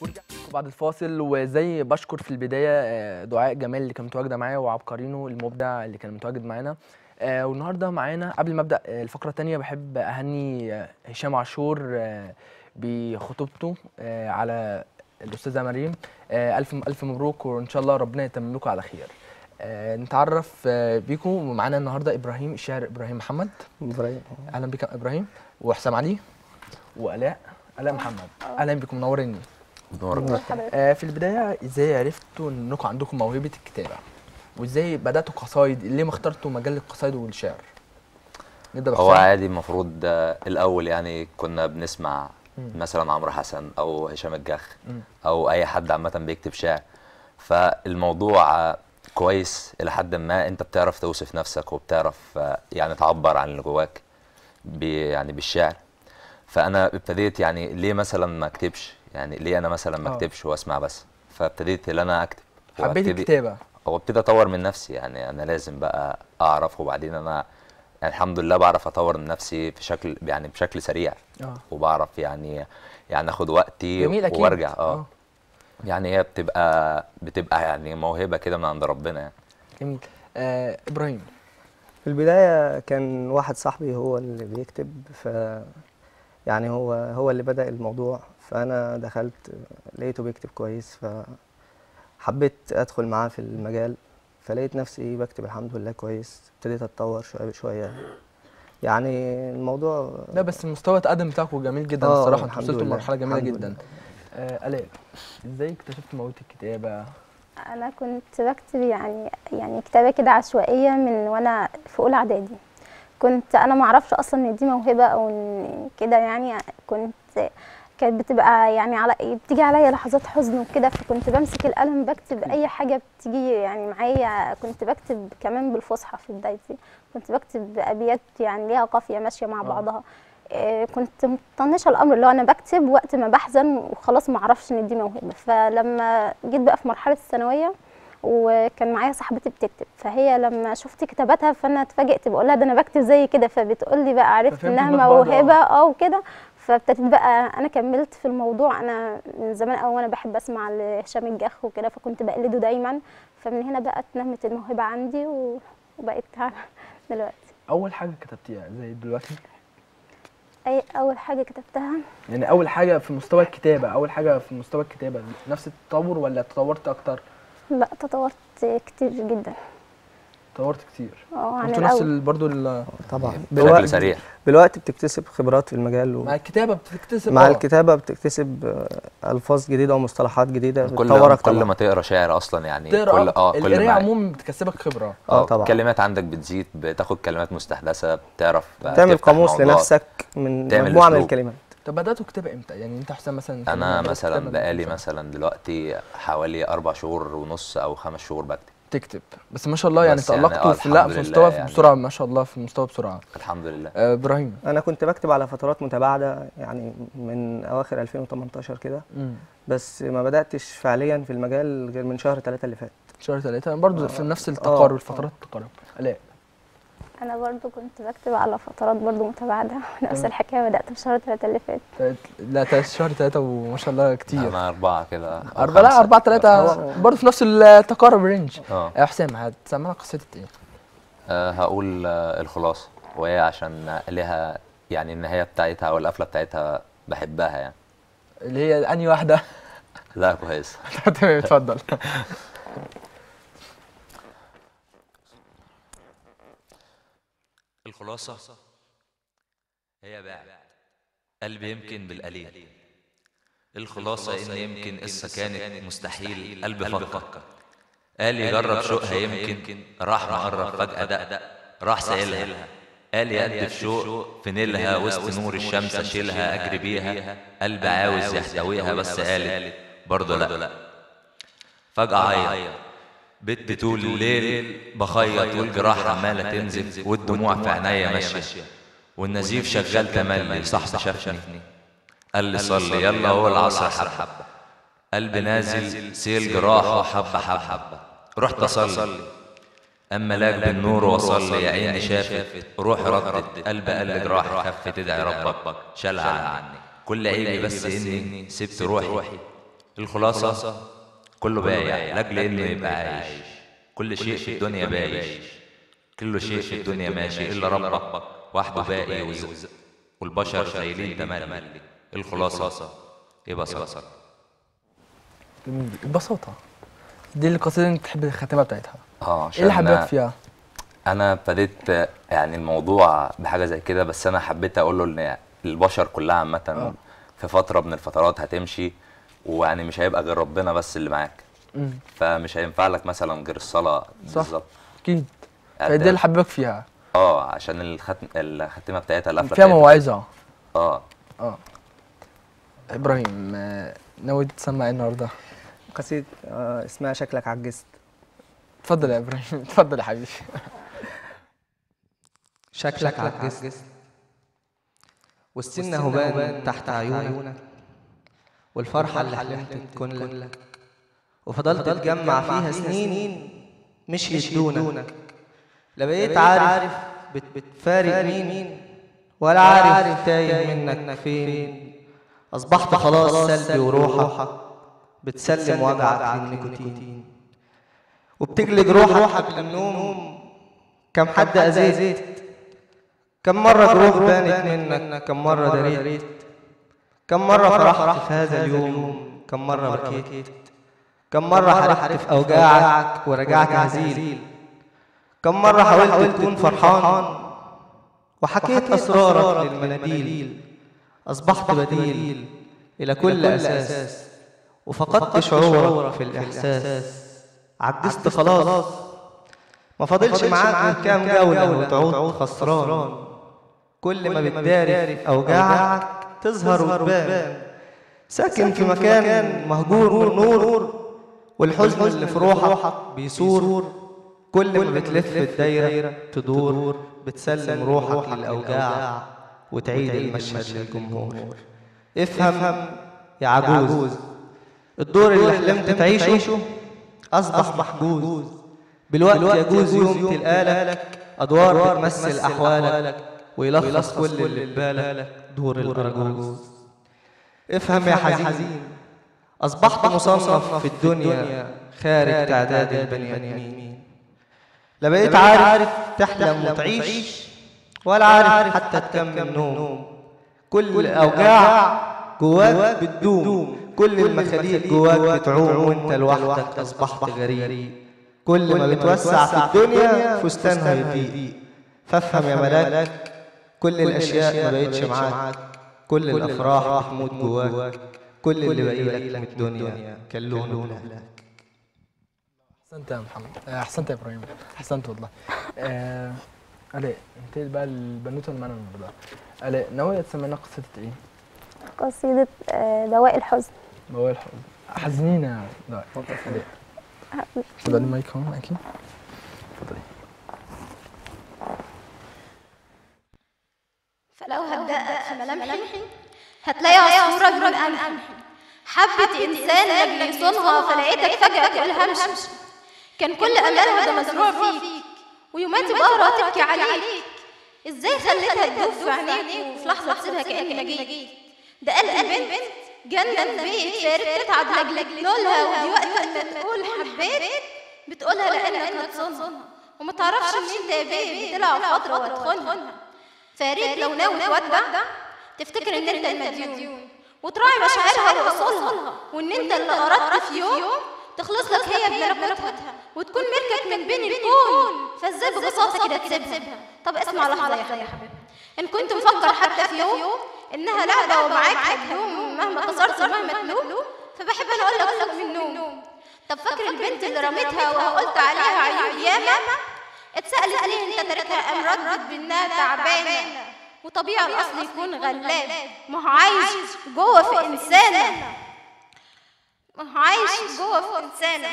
ورجعت لكم بعد الفاصل وزي بشكر في البدايه آه، دعاء جمال اللي كانت متواجده معايا وعبقرينو المبدع اللي كان متواجد معانا آه، والنهارده معانا قبل ما ابدا آه، الفقره الثانيه بحب اهني آه، هشام عاشور آه، بخطوبته آه، على الاستاذه مريم آه، الف الف مبروك وان شاء الله ربنا يتمم لكم على خير آه، نتعرف آه، بيكم ومعانا النهارده ابراهيم الشاعر ابراهيم محمد ابراهيم اهلا بك يا ابراهيم وحسام علي والاء الاء محمد اهلا بكم منوريني نورك آه، في البدايه ازاي عرفتوا انكم عندكم موهبه الكتابه وازاي بداتوا قصايد ليه ما اخترتوا مجال القصايد والشعر نبدا هو بحسام عادي المفروض آه، الاول يعني كنا بنسمع مثلا عمرو حسن او هشام الجخ مم. او اي حد عامه بيكتب شعر فالموضوع آه، كويس الى حد ما انت بتعرف توصف نفسك وبتعرف آه، يعني تعبر عن اللي جواك ب- يعني بالشعر فانا ابتديت يعني ليه مثلا ما اكتبش يعني ليه انا مثلا ما آه. اكتبش واسمع بس فابتديت ان انا اكتب حبيت وأبتدي- الكتابه هو ابتدي اطور من نفسي يعني انا لازم بقى اعرف وبعدين انا يعني الحمد لله بعرف اطور من نفسي في شكل يعني بشكل سريع اه وبعرف يعني يعني اخد وقتي جميل اكيد وارجع اه يعني هي بتبقى بتبقى يعني موهبه كده من عند ربنا يعني جميل آه ابراهيم في البداية كان واحد صاحبي هو اللي بيكتب ف يعني هو هو اللي بدأ الموضوع فأنا دخلت لقيته بيكتب كويس فحبيت أدخل معاه في المجال فلقيت نفسي بكتب الحمد لله كويس ابتديت أتطور شوية بشوية يعني الموضوع لا بس المستوى التقدم بتاعكم جميل جدا آه، الصراحه انتوا الحمد وصلتوا لله، لمرحله جميله الحمد جدا لله. آه الاء ازاي اكتشفت موهبه الكتابه انا كنت بكتب يعني يعني كتابه كده عشوائيه من وانا في اولى اعدادي كنت انا ما اعرفش اصلا ان دي موهبه او ان كده يعني كنت كانت بتبقى يعني على بتيجي عليا لحظات حزن وكده فكنت بمسك القلم بكتب اي حاجه بتيجي يعني معايا كنت بكتب كمان بالفصحى في بدايتي كنت بكتب ابيات يعني ليها قافيه ماشيه مع آه. بعضها إيه، كنت مطنشه الامر اللي هو انا بكتب وقت ما بحزن وخلاص ما اعرفش ان دي موهبه فلما جيت بقى في مرحله الثانويه وكان معايا صاحبتي بتكتب فهي لما شفت كتاباتها فانا اتفاجئت بقول لها ده انا بكتب زي كده فبتقول لي بقى عرفت ففهمتوا انها دماغ بعض، آه. موهبه اه وكده فابتديت بقى انا كملت في الموضوع انا من زمان قوي وانا بحب اسمع لهشام الجخ وكده فكنت بقلده دايما فمن هنا بقى اتنمت الموهبه عندي و- وبقيت دلوقتي اول حاجه كتبتيها زي دلوقتي اي اول حاجه كتبتها يعني اول حاجه في مستوى الكتابه اول حاجه في مستوى الكتابه نفس التطور ولا تطورت اكتر لا تطورت كتير جدا تطورت كتير اه عن انتوا نفس الاول ال- برضو ال- طبعا بشكل بالوقت سريع بالوقت بتكتسب خبرات في المجال و... مع الكتابه بتكتسب مع آه. الكتابة بتكتسب آه، ألفاظ جديدة ومصطلحات جديدة كل بتطورك كل طبعا ما تقرا شعر اصلا يعني تقرا كل اه اه كل القرايه ما عموما بتكسبك خبره آه اه طبعا. كلمات عندك بتزيد بتاخد كلمات مستحدثه بتعرف آه، تعمل تفتح قاموس موضوع. لنفسك من تعمل مجموعة من أسلوب. الكلمات طب بداتوا كتابه امتى يعني انت حسام مثلا أنت لما انا بدأت مثلا كتابة بقالي إمتى؟ مثلا دلوقتي حوالي اربع شهور ونص او خمس شهور بكتب تكتب بس ما شاء الله يعني بس يعني تألقتوا آه، في لا الحمد في لله مستوى يعني. بسرعه ما شاء الله في مستوى بسرعه الحمد لله آه، ابراهيم أنا كنت بكتب على فترات متباعدة يعني من أواخر 2018 كده مم. بس ما بدأتش فعليا في المجال غير من شهر ثلاثة اللي فات شهر ثلاثة برضه آه، في نفس آه، التقارب آه. الفترات التقارب لا انا برضو كنت بكتب على فترات برضو متباعده نفس تمام. الحكايه بدات في شهر ثلاثة اللي فات تلات- لا تلات شهر ثلاثة وما شاء الله كتير انا اربعه كده أو أربعة لا خمسة. أربعة ثلاثة برضه في نفس التقارب رينج اه يا حسام هتسمعنا قصيدة إيه؟ آه، هقول آه، الخلاصة وهي عشان لها يعني النهاية بتاعتها أو القفلة بتاعتها بحبها يعني اللي هي أنهي واحدة؟ لا كويس تمام اتفضل الخلاصة هي بعد قلب يمكن بالقليل الخلاصة إن يمكن قصة كانت مستحيل قلب فكر قال يجرب شوقها يمكن راح مقرب فجأة دق راح سائلها قال يقدف شوق في نيلها وسط نور الشمس أشيلها أجري بيها قلب عاوز يحتويها بس قالت برضه لأ فجأة عيط بت طول الليل بخيط والجراح عمالة تنزف والدموع في عينيا ماشية والنزيف شغال تملي صاحبي شافني قال لي صلي يلا هو العصر حبة قلب نازل سيل جراحه حبة حبة رحت أصلي أما لاك بالنور وصلي يا عيني شافت روح ردت قلب قال جراح خف تدعي ربك شالها عني كل عيبي بس إني سبت روحي الخلاصة كله بايع لاجل انه يبقى عايش كل شيء في الدنيا بايش كل شيء في الدنيا ماشي الا ربك وحده باقي وز... والبشر شايلين تملي الخلاصة يبقى صار جميل البساطه دي القصيده اللي انت تحب الخاتمه بتاعتها اه ايه اللي عشان حبيبك فيها انا ابتديت يعني الموضوع بحاجه زي كده بس انا حبيت اقول له ان البشر كلها عامه في فتره من الفترات هتمشي ويعني مش هيبقى غير ربنا بس اللي معاك مم. فمش هينفع لك مثلا غير الصلاه صح. بالظبط اكيد فدي اللي حبيبك فيها اه عشان الختم الختمه بتاعتها القفله فيها بتاعتها. موعظه اه اه ابراهيم آه، ناوي تسمع ايه النهارده قصيدة آه، اسمها شكلك عجزت اتفضل يا ابراهيم اتفضل يا حبيبي شكلك عجزت والسن هبان تحت عيونك والفرحة اللي حلمت تكون لك وفضلت تجمع فيها سنين مش يدونك لا بقيت عارف بت- بتفارق مين ولا عارف تايه منك فين أصبحت خلاص سلبي وروحك بتسلم وجعك للنيكوتين وبتجلد روحك للنوم كم حد أذيت كم مرة جروح بانت منك كم مرة دريت كم مرة فرحت في هذا اليوم كم مرة بكيت كم مرة حرقت في أوجاعك ورجعت هزيل كم مرة حاولت تكون فرحان وحكيت أسرارك للمناديل أصبحت بديل إلى كل أساس وفقدت شعورك في الإحساس عجزت خلاص ما فاضلش معاك غير كام جولة وتعود خسران كل ما بتداري في أوجاعك تظهر وتبان ساكن في مكان مهجور بالنور والحزن اللي في روحك بيصور كل ما بتلف الدايرة تدور بتسلم روحك للأوجاع وتعيد المشهد للجمهور افهم يا عجوز الدور اللي حلمت تعيشه أصبح محجوز بالوقت يجوز يوم تلقالك أدوار بتمثل أحوالك ويلخص كل اللي في بالك دور الأرجوز افهم يا حزين أصبحت مصنف في الدنيا خارج تعداد البني آدمين لا بقيت عارف تحلم وتعيش ولا عارف حتى تكمل نوم كل الأوجاع جواك بتدوم كل المخاليق جواك بتعوم وانت لوحدك أصبحت غريب كل ما بتوسع في الدنيا فستانها يضيق فافهم يا ملاك كل الأشياء ما بقتش معاك كل الأفراح بتموت جواك كل اللي باقي لك من الدنيا كان لونه بلاك احسنت يا محمد آه، احسنت يا ابراهيم احسنت والله آه الاء انت بقى البنوته اللي معانا النهارده الاء ناويه تسمعنا لنا قصه ايه؟ قصيدة آه، دواء الحزن موال الحزن حزينه يعني لا الاء تبقى المايك اهو اكيد اتفضلي فلو هتدقق في ملامحي هتلاقي عصفورة جنون قمحي حبت إنسان لأجل يصونها فلقيتك فجأة تقولها امشي كان كل أملها ده مزروع فيك ويومات بقرا تبكي عليك ازاي خليتها تدوب في عينيك وفي لحظة تسيبها كأني ما جيت ده قلب البنت جنة بيت فارق تتعب لاجل لولها ودي وقت ما تقول حبيت بتقولها لأنك هتصونها وما تعرفش مين ده يا بيه بتلعب فترة وهتخونها فياريت لو ناوي تودع تفتكر ان انت المديون وتراعي مشاعرها واصولها وان انت اللي اردت في يوم تخلص لك هي بملكوتها وتكون ملكك من بين الكون فازاي ببساطه كده تسيبها طب اسمع لحظه يا حبيبي ان كنت مفكر حتى في يوم انها لعبه ومعاك هتدوم مهما كسرت ومهما تلوم فبحب انا اقول لك فوق من النوم طب فاكر البنت اللي رميتها وقلت عليها عيوب ياما اتسألت ليه انت تركها ام ردت بانها تعبانه وطبيعي الاصل يكون غلاب ما هو عايش جوه في انسانه ما هو عايش جوه في انسانه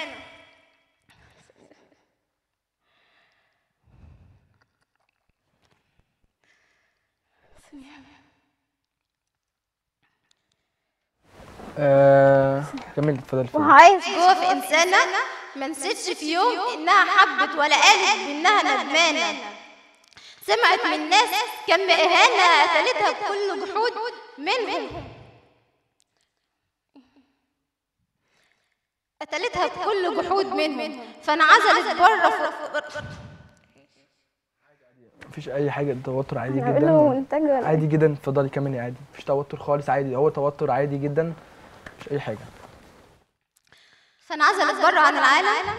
آه كمل اتفضلي اتفضلي. وعايش جوه في انسانه ما نسيتش في يوم انها حبت ولا قالت بانها ندمانه سمعت من ناس كم اهانه قتلتها بكل جحود منهم قتلتها بكل جحود منهم فانعزلت بره ف... مفيش اي حاجه توتر عادي نعمل له جدا مونتاج ولا عادي جدا اتفضلي كملي عادي مفيش توتر خالص عادي هو توتر عادي جدا مفيش اي حاجه فانعزلت بره عن العالم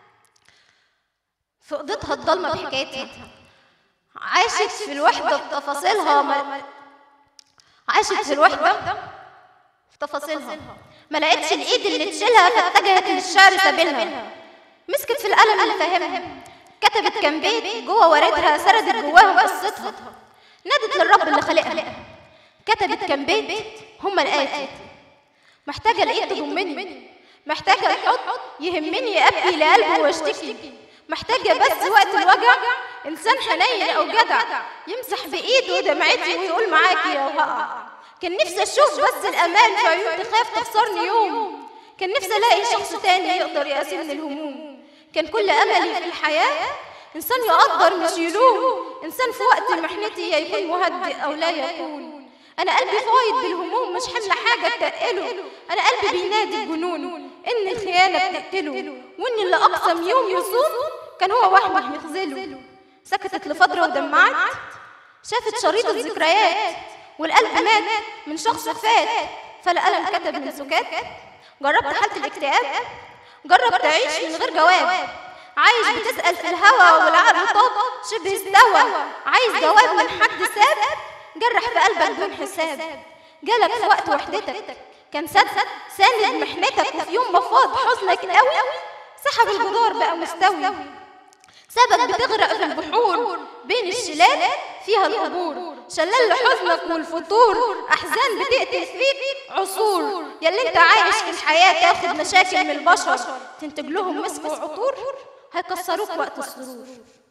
في اوضتها الضلمه بحكايتها عاشت في الوحده بتفاصيلها ما... عاشت في الوحده في تفاصيلها ما لقتش الايد اللي تشيلها فاتجهت للشعر سبيلها مسكت في القلم اللي فاهمها كتبت كام بيت جوه ورقتها سردت جواهم قصتها نادت للرب اللي خلقها كتبت كام بيت هما الآتي محتاجة الإيد تضمني محتاجة الحضن يهمني أبكي لقلبه واشتكي محتاجة بس وقت الوجع إنسان حنين أو جدع يمسح بإيده دمعتي ويقول معاكي يا وقع كان نفسي أشوف بس الأمان في عيون تخاف تخسرني يوم كان نفسي ألاقي شخص تاني يقدر يقاسمني الهموم كان كل أملي في الحياة إنسان يقدر مش يلوم إنسان في وقت محنتي يا يكون مهدئ أو لا يكون أنا قلبي فايض بالهموم مش حمل حاجة تقله أنا قلبي بينادي الجنون إن الخيانة بتقتله وإن اللي أقسم يوم يصوم كان هو وهم يخذله سكتت لفترة ودمعت شافت شريط الذكريات والقلب مات من شخص فات فالقلم كتب من سكات جربت حالة الاكتئاب جرب تعيش من غير جواب عايش بتسأل في الهوا والعقل طاب شبه استوى عايز جواب من حد ساب جرح في قلبك دون حساب جالك في وقت وحدتك كان سد ساند محنتك وفي يوم ما فاض حزنك قوي سحب الجدار بقى مستوي سابك بتغرق في البحور بين الشلال فيها القبور شلال لحزنك والفتور احزان بتقتل فيك عصور ياللي انت عايش في الحياه تاخد مشاكل من البشر تنتج لهم مسك وعطور هيكسروك وقت السرور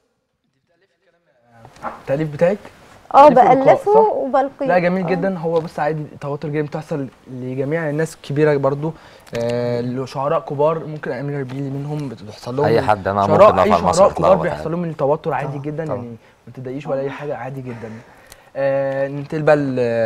التأليف بتاعك اه تأليف وإلقاء، بألفه صح؟ وبلقيه لا جميل آه. جدا هو بص عادي توتر جدا بتحصل لجميع الناس الكبيره برضو آه شعراء كبار ممكن امير ربيلي منهم بتحصل لهم أي حد أنا شعراء ممكن أقف اي على المسرح شعراء كبار أتلخبط بيحصل عادي. لهم التوتر عادي طبعاً، جدا طبعاً. يعني ما تضايقيش ولا اي حاجه عادي جدا آه ننتقل بقى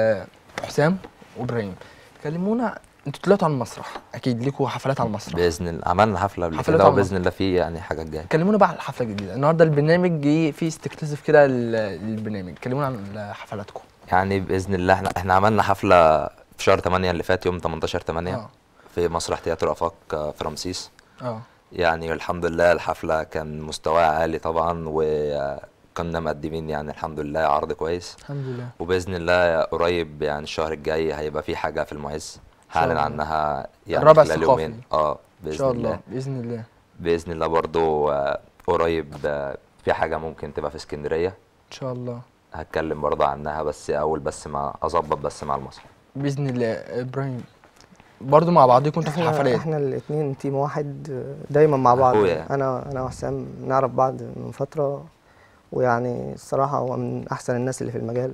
لحسام وابراهيم كلمونا انتوا طلعتوا على المسرح اكيد ليكوا حفلات على المسرح باذن الله عملنا حفله قبل حفلات كده على وباذن الله في يعني حاجات جايه كلمونا بقى عن الحفله الجديده النهارده البرنامج جه فيه استكتشف كده لل- للبرنامج كلمونا عن حفلاتكم يعني باذن الله احنا احنا عملنا حفله في شهر 8 اللي فات يوم 18 8 اه في مسرح تياترو افاق آه، في رمسيس اه يعني الحمد لله الحفله كان مستواها عالي طبعا وكنا مقدمين يعني الحمد لله عرض كويس الحمد لله وباذن الله قريب يعني الشهر الجاي هيبقى في حاجه في المعز هعلن الله. عنها يعني الربع خلال الثقافي. يومين اه ان باذن شاء الله الله باذن الله باذن الله برضو آه، قريب آه، في حاجه ممكن تبقى في اسكندريه ان شاء الله هتكلم برضه عنها بس اول بس ما اظبط بس مع المسرح باذن الله ابراهيم برضو مع بعضكم انتوا في احنا الحفلات احنا الاثنين تيم واحد آه، دايما مع بعض أخويا يعني. انا انا وحسام نعرف بعض من فتره ويعني الصراحه هو من احسن الناس اللي في المجال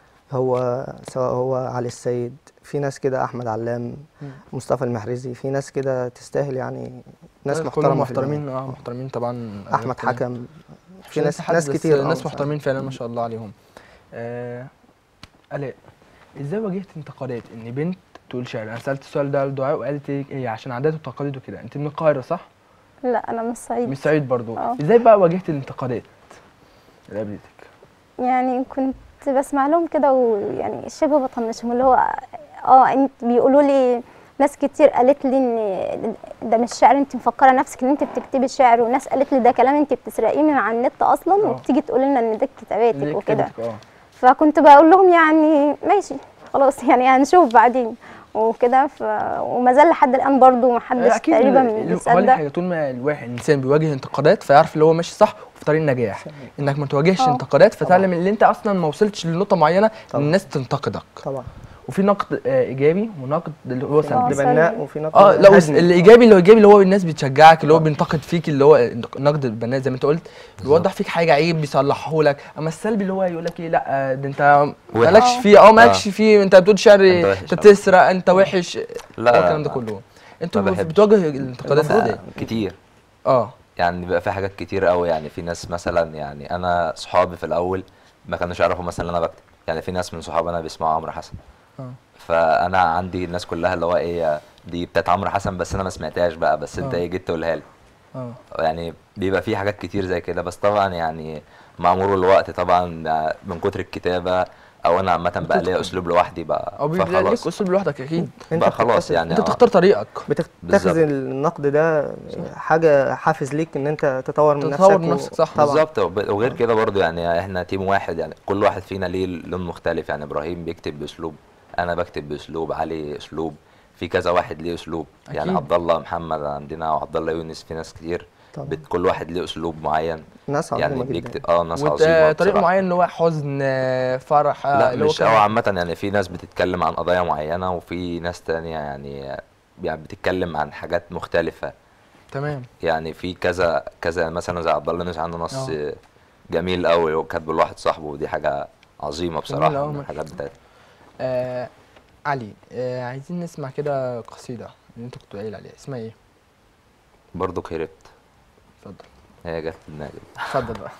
هو سواء هو علي السيد في ناس كده احمد علام مم. مصطفى المحرزي في ناس كده تستاهل يعني ناس كلهم محترمه في محترمين المجال. اه محترمين طبعا احمد كلهم. حكم مش في ناس حد ناس بس كتير آه، ناس مش عارف. محترمين فعلا ما شاء الله عليهم آه الاء ازاي واجهت انتقادات ان بنت تقول شعر انا سالت السؤال ده لدعاء وقالت لي هي عشان عادات وتقاليد وكده انت من القاهره صح لا انا مش سعيد من الصعيد برضو اه. ازاي بقى واجهت الانتقادات اللي قابلتك يعني كنت بسمع لهم كده ويعني شبه بطنشهم اللي هو اه انت بيقولوا لي ناس كتير قالت لي ان ده مش شعر انت مفكره نفسك ان انت بتكتبي شعر وناس قالت لي ده كلام انت بتسرقيه من على النت اصلا اه. وبتيجي تقولي لنا ان ده اللي كتاباتك وكده كتبتك اه فكنت بقول لهم يعني ماشي خلاص يعني هنشوف بعدين وكده ف... وما زال لحد الان برضو ما حدش اكيد تقريبا ال- ال- هو بيصدق حاجه طول ما الواحد الانسان بيواجه انتقادات فيعرف اللي هو ماشي صح وفي طريق النجاح انك ما تواجهش اه. انتقادات فتعلم ان انت اصلا ما وصلتش لنقطه معينه ان طبعا. الناس تنتقدك طبعا وفي نقد آه، ايجابي ونقد اللي هو اه. سلبي نقد سلبي. بناء وفي نقد اه لا وس- هدمي. الايجابي اللي هو ايجابي اللي هو الناس بتشجعك اللي هو بينتقد فيك اللي هو نقد البنات زي ما انت قلت بيوضح فيك حاجه عيب بيصلحه لك اما السلبي اللي هو يقول لك ايه لا ده انت وحش. مالكش اه. فيه اه مالكش فيه انت بتقول شعر انت وحش. انت بتسرق انت وحش لا هو الكلام ده كله انتوا ما بت- بحبش. بتواجه الانتقادات المفروض ازاي؟ كتير اه يعني بيبقى في حاجات كتير قوي يعني في ناس مثلا يعني انا صحابي في الاول ما كانوش يعرفوا مثلا ان انا بكتب يعني في ناس من صحابي انا بيسمعوا عمرو حسن اه فانا عندي الناس كلها اللي هو ايه دي بتاعت عمرو حسن بس انا ما سمعتهاش بقى بس انت آه. ايه جيت تقولها لي اه يعني بيبقى في حاجات كتير زي كده بس طبعا يعني مع مرور الوقت طبعا من كتر الكتابه او انا عامه بقى ليا اسلوب لوحدي بقى او بيبقى ليك فخلاص اسلوب لوحدك اكيد انت بقى خلاص بتكتسب- يعني انت آه. بتختار طريقك بتتخذ بالظبط. النقد ده حاجه حافز ليك ان انت تطور من نفسك تطور من نفسك، صح. طبعا بالظبط وب- وغير كده برضو يعني احنا تيم واحد يعني كل واحد فينا ليه لون مختلف يعني ابراهيم بيكتب باسلوب انا بكتب باسلوب علي اسلوب في كذا واحد ليه اسلوب يعني أكيد. عبد الله محمد عندنا وعبد الله يونس في ناس كتير طبعا. بت كل واحد ليه اسلوب معين ناس يعني عظيمه جدا بيكتب اه ناس وانت عظيمه طريق بصراحة. معين اللي هو حزن آه، فرح آه، لا اللي هو مش كان- قوي عامة يعني في ناس بتتكلم عن قضايا معينة وفي ناس تانية يعني يعني بتتكلم عن حاجات مختلفة تمام يعني في كذا كذا مثلا زي عبد الله ناس عنده نص آه. جميل قوي وكاتبه لواحد صاحبه ودي حاجة عظيمة بصراحة أوي، من ما- الحاجات بتاعتها آه علي آه عايزين نسمع كده قصيدة اللي انت كنت قايل عليها اسمها ايه؟ برضو هربت اتفضل هي جت في دماغي اتفضل بقى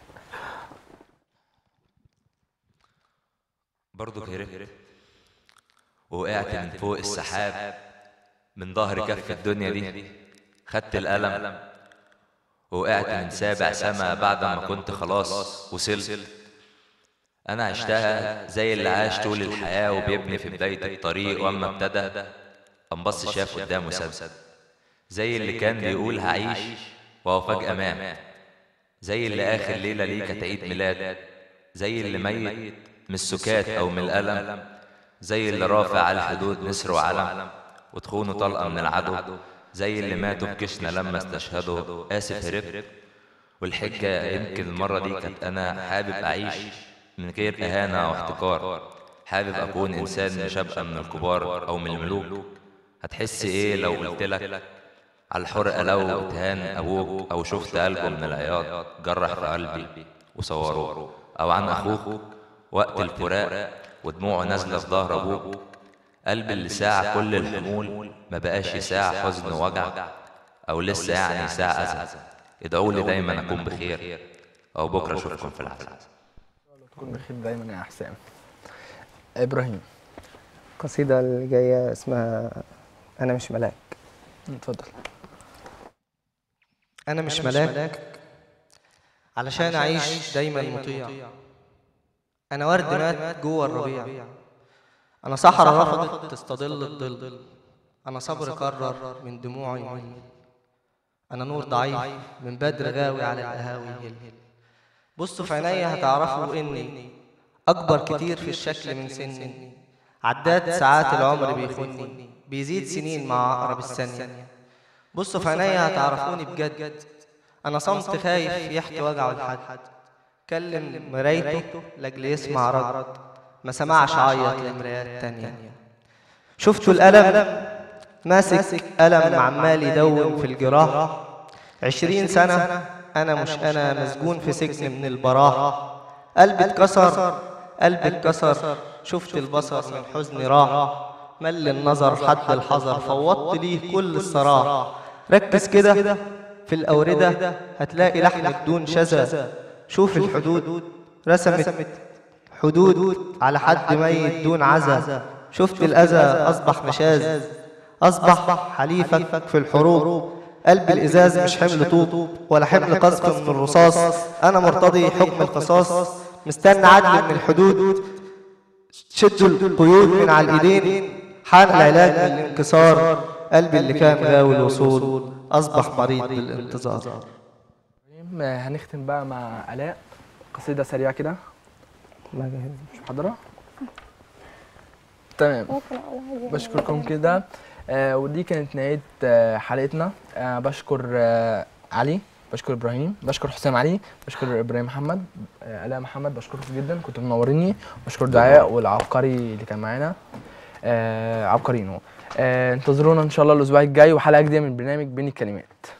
برضو هربت وقعت من فوق السحاب من ظهر كف الدنيا دي خدت القلم وقعت من سابع سما بعد ما كنت خلاص وصلت انا عشتها زي اللي عاش طول الحياة وبيبني في بداية الطريق واما ابتدى انبص شاف قدامه سد زي اللي كان بيقول هعيش وهو فجأة مات زي اللي آخر ليلة ليه كانت عيد ميلاد زي اللي ميت من السكات أو من الألم زي اللي رافع على الحدود نسر وعلم وتخونه طلقة من العدو زي اللي ماتوا بكشنا لما استشهدوا آسف هربت والحجة يمكن المرة دي كانت أنا حابب أعيش من غير إهانة أو احتكار حابب أكون إنسان مش هبقى من الكبار أو من الملوك هتحس إيه لو قلتلك على الحرقة لو اتهان أبوك أو شفت قلبه من العياط جرح في قلبي وصوروه أو عن أخوك وقت الفراق ودموعه نازلة في ظهر أبوك قلب اللي ساع كل الحمول ما بقاش يساع حزن ووجع أو لسه يعني ساع أذى ادعوا لي دايما أكون بخير أو بكرة أشوفكم في العسل تكون بخير دايما يا حسام ابراهيم القصيده اللي جايه اسمها انا مش ملاك اتفضل أنا مش ملاك علشان أعيش دايما مطيع أنا ورد مات جوه الربيع أنا صحراء رفضت تستظل الظل أنا صبر قرر من دموعي يمل أنا نور ضعيف من بدر غاوي على القهاوي يهل بصوا في عينيا هتعرفوا إني أكبر كتير في الشكل من سني عداد ساعات العمر بيخوني بيزيد سنين مع أقرب الثانية بصوا في عينيا هتعرفوني بجد انا صمت خايف يحكي وجعه لحد كلم مرايته لاجل يسمع رد ما سمعش عيط لمرايات تانية شفتوا الألم ماسك ألم عمال يدون في الجراح عشرين سنة أنا مش أنا مسجون في سجن من البراح قلبي اتكسر قلبي اتكسر شفت البصر من حزني راح مل النظر حد الحذر فوضت ليه كل الصراح ركز كده في الأوردة هتلاقي لحن بدون شذا شوف الحدود رسمت حدود على حد ميت دون عزا شفت الأذى أصبح مشاز أصبح حليفك في الحروب قلب الإزاز مش حمل طوب ولا حمل قذف من الرصاص أنا مرتضي حكم القصاص مستنى عدل من الحدود شدوا القيود من على الإيدين حان العلاج من الانكسار قلبي اللي كان غاوي الوصول أصبح مريض بالانتظار ابراهيم آه، هنختم بقى مع آلاء قصيدة سريعة كده ما جاهز مش محضرة تمام ممكن اقولها دي بشكركم كده آه ودي كانت نهاية آه حلقتنا آه بشكر آه علي بشكر ابراهيم بشكر حسام علي بشكر ابراهيم محمد آه الاء محمد بشكركم جدا كنتوا منوريني بشكر دعاء والعبقري اللي كان معانا آه عبقريين هو آه انتظرونا ان شاء الله الاسبوع الجاي وحلقه جديده من برنامج بين الكلمات